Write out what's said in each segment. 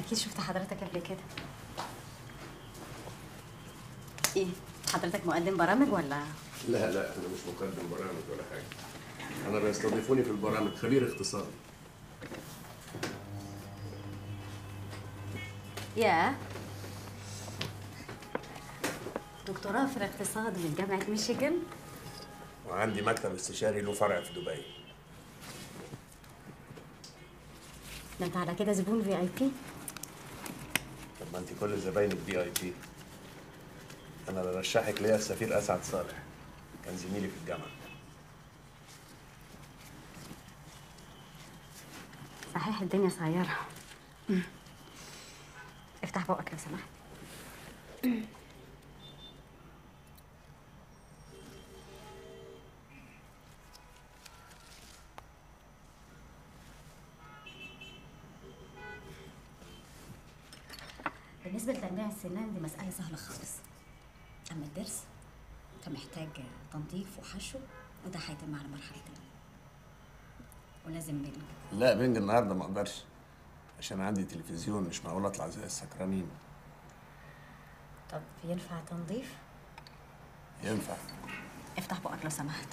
اكيد شفت حضرتك قبل كده ايه حضرتك مقدم برامج ولا لا لا انا مش مقدم برامج ولا حاجه انا بيستضيفوني في البرامج خبير اقتصاد يا دكتوراه في الاقتصاد من جامعة ميشيغان وعندي مكتب استشاري له فرع في دبي ده انت على كده زبون في اي بي طب ما انت كل زباينك دي اي بي انا اللي رشحك ليا السفير اسعد صالح كان زميلي في الجامعه صحيح الدنيا صغيرة مم. افتح بقك لو سمحت بالنسبة لتنبيع السنان دي مسألة سهلة خالص أما الضرس فمحتاج تنظيف وحشو وده هيتم على مرحلتين ولازم بنج لا بنج النهارده ما اقدرش عشان عندي تلفزيون مش معقول اطلع زي السكرانين طب ينفع تنظيف؟ ينفع افتح بقك لو سمحت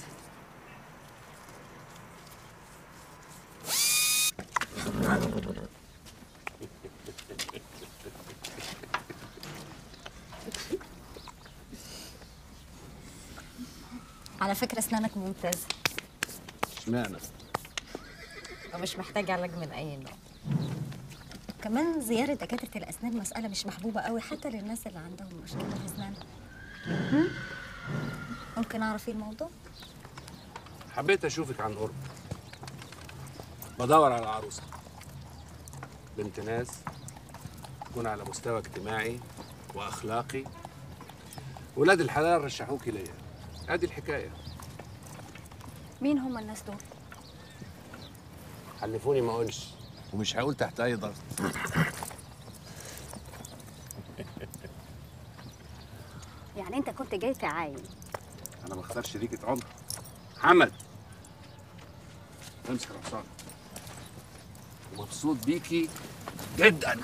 على فكرة اسنانك ممتازة اشمعنى ومش محتاج علاج من أي نوع كمان زيارة دكاترة الأسنان مسألة مش محبوبة قوي حتى للناس اللي عندهم مشكلة في أسنانهم هم؟ ممكن أعرف إيه الموضوع؟ حبيت اشوفك عن قرب بدور على عروسه بنت ناس تكون على مستوى اجتماعي واخلاقي ولاد الحلال رشحوكي ليا ادي الحكايه مين هم الناس دول؟ حلفوني ما اقولش ومش هقول تحت اي ضغط يعني أنت كنت جاي تعاين انا بختار شريكة عمر محمد امسك الحصان ومبسوط بيكي جدا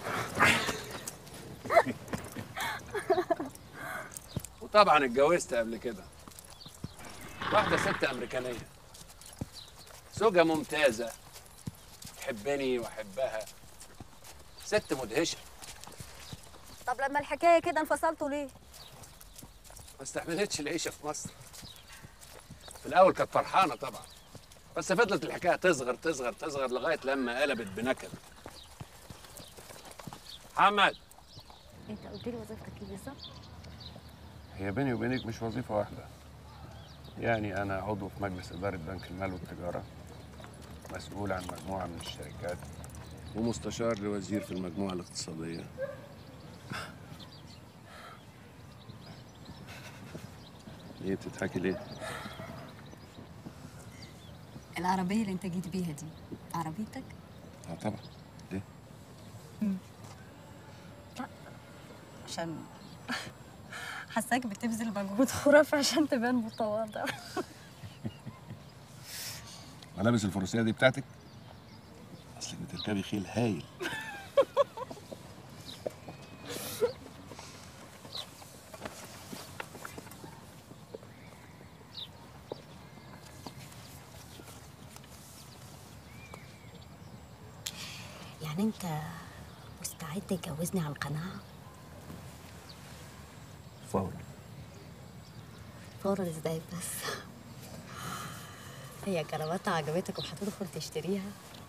وطبعا اتجوزت قبل كده واحدة ست أمريكانية زوجة ممتازة تحبني وأحبها ست مدهشة طب لما الحكاية كده انفصلتوا ليه؟ ما استحملتش العيشة في مصر في الأول كانت فرحانة طبعا بس فضلت الحكاية تصغر تصغر تصغر لغاية لما قلبت بنكد محمد أنت قلت لي وظيفتك إيه بالظبط؟ هي بيني وبينك مش وظيفة واحدة يعني أنا عضو في مجلس إدارة بنك المال والتجارة مسؤول عن مجموعة من الشركات ومستشار لوزير في المجموعة الاقتصادية ايه بتضحكي ليه؟ العربية اللي أنت جيت بيها دي عربيتك؟ اه طبعا ليه؟ عشان حاساك بتبذل مجهود خرافي عشان تبان متواضع ملابس الفروسية دي بتاعتك؟ أصلك بتركبي خيل هايل يعني أنت مستعد تتجوزني عن قناعة؟ فورا فورا ازاي بس؟ هي كراماتها عجبتك وهتدخل تشتريها؟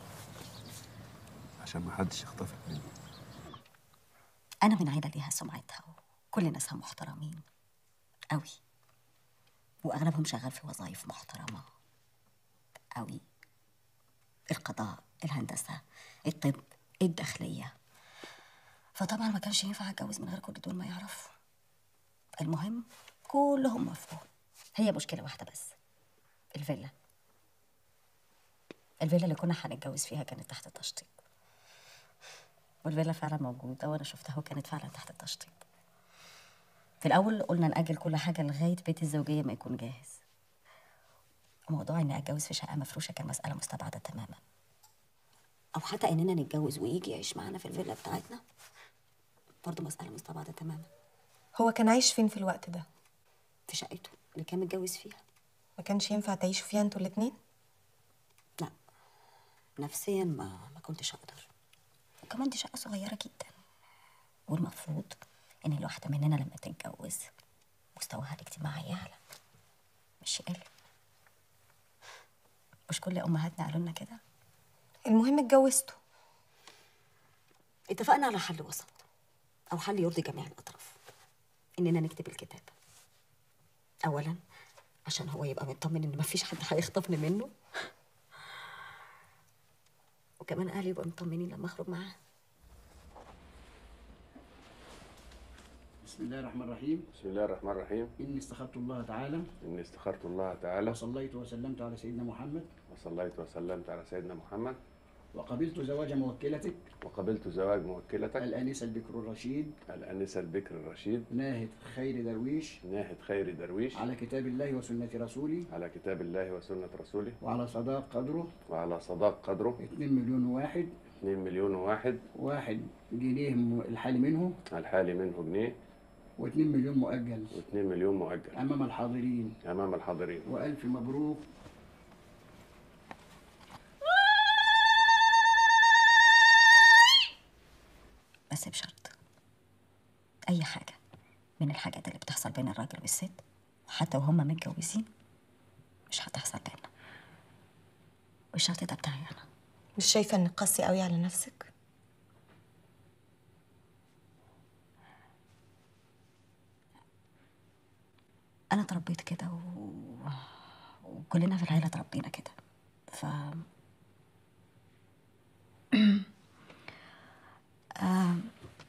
عشان ما حدش يخطفك مني أنا من عيلة ليها سمعتها وكل ناسها محترمين أوي وأغلبهم شغال في وظائف محترمة أوي القضاء الهندسة الطب الداخلية فطبعا ما كانش ينفع أتجوز من غير كل دول ما يعرفوا المهم كلهم وافقوا هي مشكلة واحدة بس الفيلا الفيلا اللي كنا هنتجوز فيها كانت تحت التشطيب والفيلا فعلا موجودة وأنا شفتها وكانت فعلا تحت التشطيب في الأول قلنا نأجل كل حاجة لغاية بيت الزوجية ما يكون جاهز موضوع إني أتجوز في شقة مفروشة كان مسألة مستبعدة تماما او حتى اننا نتجوز ويجي يعيش معانا في الفيلا بتاعتنا برضه مساله مستبعده تماما هو كان عايش فين في الوقت ده في شقته اللي كان متجوز فيها ما كانش ينفع تعيشوا فيها انتوا الاتنين لا نفسيا ما ما كنتش اقدر وكمان دي شقه صغيره جدا والمفروض ان الواحده مننا لما تتجوز مستواها الاجتماعي يعلى مش يقل مش كل امهاتنا قالوا لنا كده المهم اتجوزتوا اتفقنا على حل وسط او حل يرضي جميع الاطراف اننا نكتب الكتاب اولا عشان هو يبقى مطمن ان مفيش حد هيخطفني منه وكمان اهلي يبقوا مطمنين لما اخرج معاه بسم الله الرحمن الرحيم بسم الله الرحمن الرحيم إني استخرت الله تعالى إني استخرت الله تعالى وصليت وسلمت على سيدنا محمد وصليت وسلمت على سيدنا محمد وقبلت زواج موكلتك وقبلت زواج موكلتك الآنسة البكر الرشيد الأنسة البكر الرشيد ناهد خير درويش ناهد خير درويش على كتاب الله وسنة رسوله على كتاب الله وسنة رسوله وعلى صداق قدره وعلى صداق قدره 2 مليون واحد 2 مليون وواحد واحد جنيه م- الحالي منه الحالي منه جنيه و2 مليون مؤجل و2 مليون مؤجل أمام الحاضرين أمام الحاضرين وألف مبروك بس بشرط اي حاجه من الحاجات اللي بتحصل بين الراجل والست وحتى وهما متجوزين مش هتحصل بينا والشرط ده بتاعي انا مش شايفه انك قاسي قوي على نفسك انا اتربيت كده و... وكلنا في العيله اتربينا كده ف آم،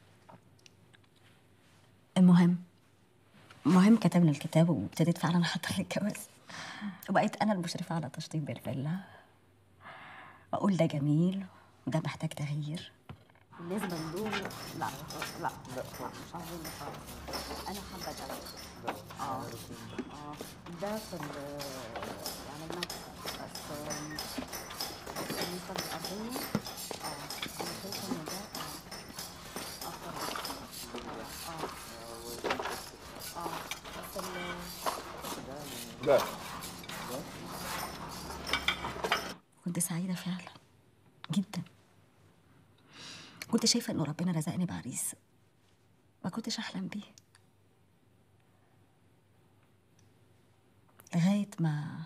المهم المهم كتبنا الكتاب وابتديت فعلا احضر للجواز وبقيت انا المشرفه على تشطيب الفيلا واقول ده جميل وده محتاج تغيير بالنسبه لدول لا لا لا مش عايزين انا حابه ده اه اه ده في ال يعني المكتب بس آم، بس بالنسبه للأرضية اه انا شايفه ان ده اه افضل اه اه اه بس ال لا كنت سعيدة فعلا جدا كنت شايفة إنه ربنا رزقني بعريس ما كنتش أحلم بيه لغاية ما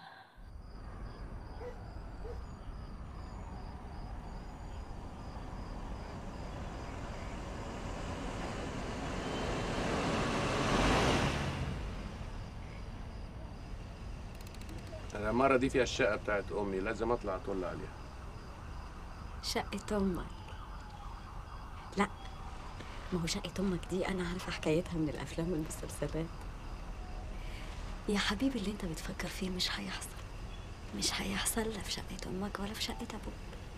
العمارة دي فيها الشقة بتاعت أمي لازم أطلع أطل عليها شقة أمك لا ما هو شقة أمك دي أنا عارفة حكايتها من الأفلام والمسلسلات يا حبيبي اللي أنت بتفكر فيه مش هيحصل مش هيحصل لا في شقة أمك ولا في شقة أبوك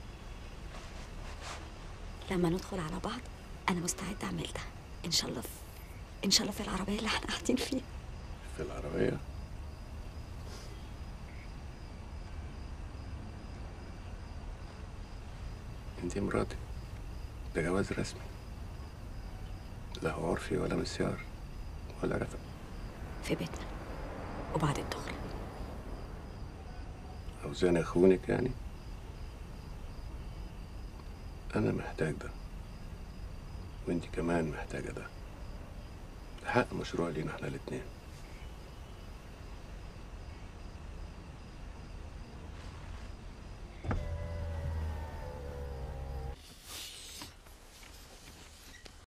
لما ندخل على بعض أنا مستعدة أعمل ده إن شاء الله في إن شاء الله في العربية اللي احنا قاعدين فيها في العربية انتي مراتي ده جواز رسمي لا هو عرفي ولا مسيار ولا رفق في بيتنا وبعد الدخل عاوزاني اخونك يعني انا محتاج ده وانتي كمان محتاجة ده ده حق مشروع لينا احنا الاتنين